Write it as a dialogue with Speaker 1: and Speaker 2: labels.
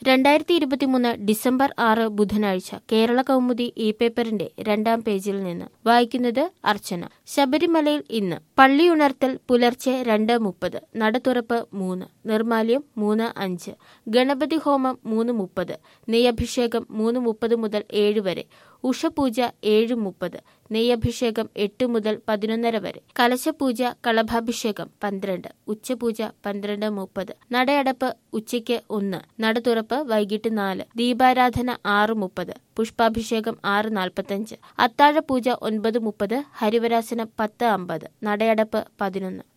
Speaker 1: രണ്ടായിരത്തി ഇരുപത്തിമൂന്ന് ഡിസംബർ ആറ് ബുധനാഴ്ച കേരള കൗമുദി ഇ പേപ്പറിന്റെ രണ്ടാം പേജിൽ നിന്ന് വായിക്കുന്നത് അർച്ചന ശബരിമലയിൽ ഇന്ന് പള്ളിയുണർത്തൽ പുലർച്ചെ രണ്ട് മുപ്പത് നട തുറപ്പ് മൂന്ന് നിർമാല്യം മൂന്ന് അഞ്ച് ഗണപതി ഹോമം മൂന്ന് മുപ്പത് നെയ്യഭിഷേകം മൂന്ന് മുപ്പത് മുതൽ ഏഴ് വരെ ഉഷപൂജ ഏഴ് മുപ്പത് നെയ്യഭിഷേകം എട്ട് മുതൽ പതിനൊന്നര വരെ കലശപൂജ കളഭാഭിഷേകം പന്ത്രണ്ട് ഉച്ചപൂജ പന്ത്രണ്ട് മുപ്പത് നടയടപ്പ് ഉച്ചയ്ക്ക് ഒന്ന് നട തുറപ്പ് വൈകിട്ട് നാല് ദീപാരാധന ആറ് മുപ്പത് പുഷ്പാഭിഷേകം ആറ് നാൽപ്പത്തഞ്ച് അത്താഴപൂജ ഒൻപത് മുപ്പത് ഹരിവരാസനം പത്ത് അമ്പത് നടയടപ്പ് പതിനൊന്ന്